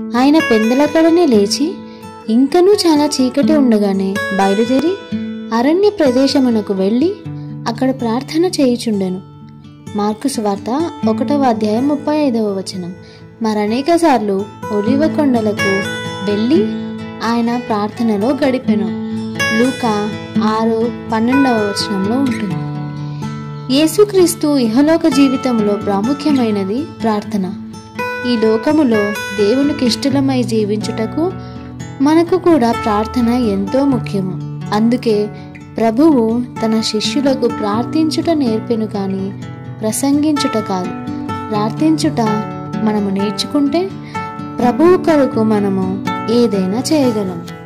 ఆయన పెందలకడనే లేచి ఇంకనూ చాలా చీకటి ఉండగానే బయలుదేరి అరణ్య ప్రదేశమునకు వెళ్ళి అక్కడ ప్రార్థన చేయుచుండెను మార్కు సువార్త ఒకటవ అధ్యాయం ముప్పై ఐదవ వచనం మరనేక సార్లు ఒలివ కొండలకు వెళ్ళి ఆయన ప్రార్థనలో గడిపెను లూకా ఆరు పన్నెండవ వచనంలో ఉంటుంది యేసుక్రీస్తు ఇహలోక జీవితంలో ప్రాముఖ్యమైనది ప్రార్థన ఈ లోకములో దేవునికి ఇష్టలమై జీవించుటకు మనకు కూడా ప్రార్థన ఎంతో ముఖ్యము అందుకే ప్రభువు తన శిష్యులకు ప్రార్థించుట నేర్పెను కానీ ప్రసంగించుట కాదు ప్రార్థించుట మనము నేర్చుకుంటే ప్రభువు కొరకు మనము ఏదైనా చేయగలం